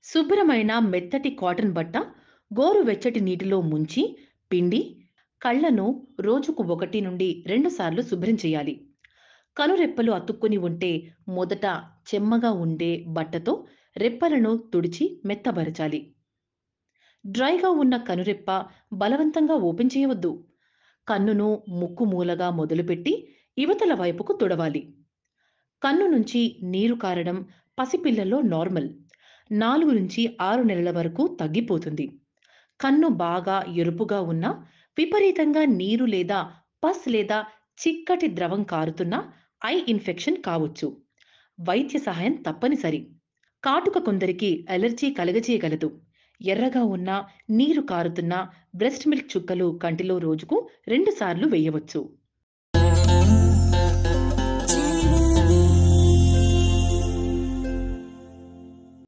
శుభ్రమైన మెత్తటి కాటన్ బట్ట గోరువెచ్చటి నీటిలో ముంచి పిండి కళ్ళను రోజుకు ఒకటి నుండి రెండు సార్లు శుభ్రం చేయాలి కనురెప్పలు అతుక్కుని ఉంటే మొదట చెమ్మగా ఉండే బట్టతో రెప్పలను తుడిచి మెత్తబరచాలి డ్రైగా ఉన్న కనురెప్ప బలవంతంగా ఓపెన్ చేయవద్దు కన్నును ముక్కు మూలగా మొదలుపెట్టి ఇవతల వైపుకు తుడవాలి కన్ను నుంచి నీరు కారడం పసిపిల్లల్లో నార్మల్ నాలుగు నుంచి ఆరు నెలల వరకు తగ్గిపోతుంది కన్ను బాగా ఎరుపుగా ఉన్నా విపరీతంగా నీరు లేదా పస్ లేదా చిక్కటి ద్రవం కారుతున్నా ఐ ఇన్ఫెక్షన్ కావచ్చు వైద్య సహాయం తప్పనిసరి కాటుక కొందరికి అలర్జీ కలగజేయగలదు ఎర్రగా ఉన్న నీరు కారుతున్న బ్రెస్ట్ మిల్క్ చుక్కలు కంటిలో రోజుకు రెండు సార్లు వేయవచ్చు